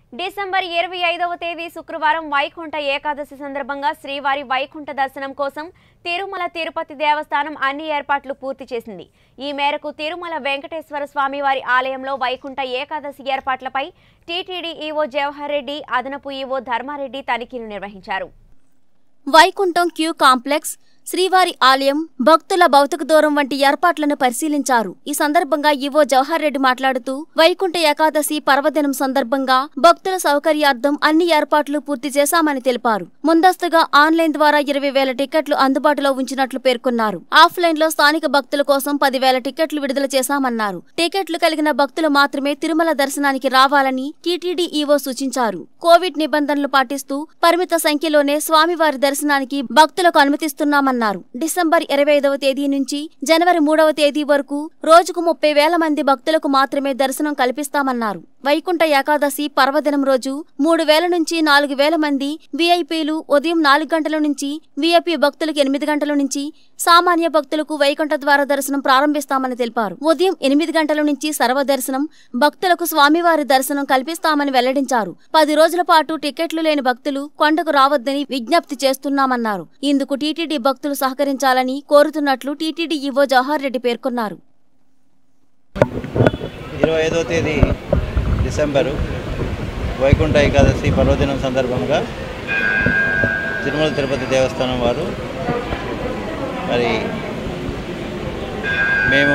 December ఇరవై ఐదవ తేదీ శుక్రవారం వైకుంఠ ఏకాదశి సందర్భంగా శ్రీవారి వైకుంఠ దర్శనం కోసం తిరుమల తిరుపతి దేవస్థానం అన్ని ఏర్పాట్లు పూర్తి చేసింది ఈ మేరకు తిరుమల వెంకటేశ్వర స్వామివారి ఆలయంలో వైకుంఠ ఏకాదశి ఏర్పాట్లపై టీటీడీ ఈవో జవహర్ రెడ్డి అదనపు ఈవో ధర్మారెడ్డి తనిఖీలు నిర్వహించారు వైకుంఠం క్యూ కాంప్లెక్స్ శ్రీవారి ఆలయం భక్తుల భౌతిక దూరం వంటి ఏర్పాట్లను పరిశీలించారు ఈ సందర్భంగా ఈవో జవహర్ రెడ్డి మాట్లాడుతూ వైకుంఠ ఏకాదశి పర్వదినం సందర్భంగా భక్తుల సౌకర్యార్థం అన్ని ఏర్పాట్లు పూర్తి చేశామని తెలిపారు ముందస్తుగా ఆన్లైన్ ద్వారా ఇరవై వేల టికెట్లు అందుబాటులో ఉంచినట్లు పేర్కొన్నారు ఆఫ్లైన్ లో స్థానిక భక్తుల కోసం పదివేల టికెట్లు విడుదల చేశామన్నారు టికెట్లు కలిగిన భక్తులు మాత్రమే తిరుమల దర్శనానికి రావాలని టీటీడీ ఈవో సూచించారు కోవిడ్ నిబంధనలు పాటిస్తూ పరిమిత సంఖ్యలోనే స్వామివారి దర్శనానికి భక్తులకు అనుమతిస్తున్నామన్నారు డిసెంబర్ ఇరవై ఐదవ తేదీ నుంచి జనవరి మూడవ తేదీ వరకు రోజుకు ముప్పై వేల మంది భక్తులకు మాత్రమే దర్శనం కల్పిస్తామన్నారు వైకుంఠ ఏకాదశి పర్వదినం రోజు మూడు వేల నుంచి నాలుగు వేల మంది వీఐపీలు ఉదయం నాలుగు గంటల నుంచి వీఐపీ భక్తులకు ఎనిమిది గంటల నుంచి సామాన్య భక్తులకు వైకుంఠ ద్వార దర్శనం ప్రారంభిస్తామని తెలిపారు ఉదయం ఎనిమిది గంటల నుంచి సర్వదర్శనం భక్తులకు స్వామివారి దర్శనం కల్పిస్తామని వెల్లడించారు పది రోజుల పాటు టికెట్లు లేని భక్తులు కొండకు రావద్దని విజ్ఞప్తి చేస్తున్నామన్నారు ఇందుకు టీటీడీ భక్తులు సహకరించాలని కోరుతున్నట్లు టీటీడీ ఈవో జవహర్ రెడ్డి పేర్కొన్నారు ఇరవై ఐదో తేదీ డిసెంబరు వైకుంఠ ఏకాదశి పర్వదినం సందర్భంగా తిరుమల తిరుపతి దేవస్థానం వారు మరి మేము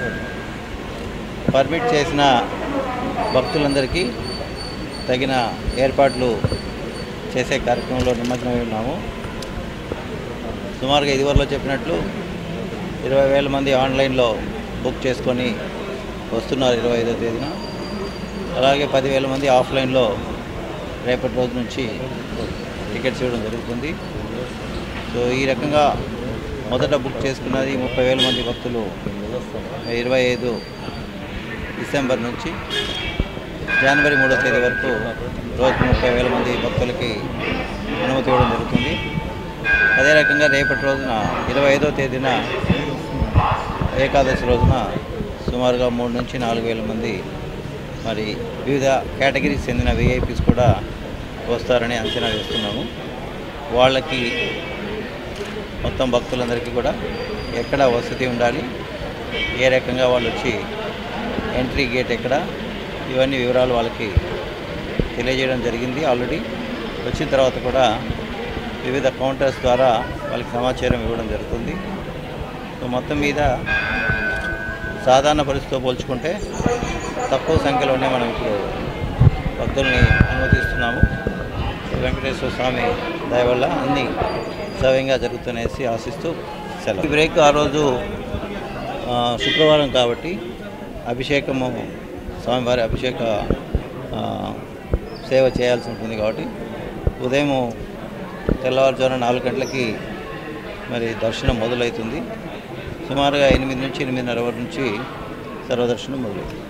పర్మిట్ చేసిన భక్తులందరికీ తగిన ఏర్పాట్లు చేసే కార్యక్రమంలో నిమగ్నమై ఉన్నాము సుమారుగా ఇదివరలో చెప్పినట్లు ఇరవై వేల మంది ఆన్లైన్లో బుక్ చేసుకొని వస్తున్నారు ఇరవై ఐదో తేదీన అలాగే పదివేల మంది ఆఫ్లైన్లో రేపటి రోజు నుంచి టికెట్స్ ఇవ్వడం జరుగుతుంది సో ఈ రకంగా మొదట బుక్ చేసుకున్నది ముప్పై వేల మంది భక్తులు ఇరవై ఐదు డిసెంబర్ నుంచి జనవరి మూడో తేదీ వరకు రోజుకు ముప్పై వేల మంది భక్తులకి అనుమతి ఇవ్వడం జరుగుతుంది అదే రకంగా రేపటి రోజున ఇరవై ఐదో తేదీన ఏకాదశి రోజున సుమారుగా మూడు నుంచి నాలుగు వేల మంది మరి వివిధ కేటగిరీకి చెందిన విఐపీస్ కూడా వస్తారని అంచనా వేస్తున్నాము వాళ్ళకి మొత్తం భక్తులందరికీ కూడా ఎక్కడ వసతి ఉండాలి ఏ రకంగా వాళ్ళు వచ్చి ఎంట్రీ గేట్ ఎక్కడ ఇవన్నీ వివరాలు వాళ్ళకి తెలియజేయడం జరిగింది ఆల్రెడీ వచ్చిన తర్వాత కూడా వివిధ కౌంటర్స్ ద్వారా వాళ్ళకి సమాచారం ఇవ్వడం జరుగుతుంది సో మొత్తం మీద సాధారణ పరిస్థితితో పోల్చుకుంటే తక్కువ సంఖ్యలోనే మనం ఇప్పుడు భక్తుల్ని అనుమతిస్తున్నాము వెంకటేశ్వర స్వామి దయ వల్ల అన్నీ సవ్యంగా జరుగుతున్నాయేసి ఆశిస్తూ సెలవు ఈ బ్రేక్ ఆ రోజు ఆ, శుక్రవారం కాబట్టి అభిషేకము స్వామివారి అభిషేక ఆ, సేవ చేయాల్సి ఉంటుంది కాబట్టి ఉదయం తెల్లవారుజామున నాలుగు గంటలకి మరి దర్శనం మొదలవుతుంది సుమారుగా ఎనిమిది నుంచి ఎనిమిదిన్నర వరకు నుంచి సర్వదర్శనం మొదలవుతుంది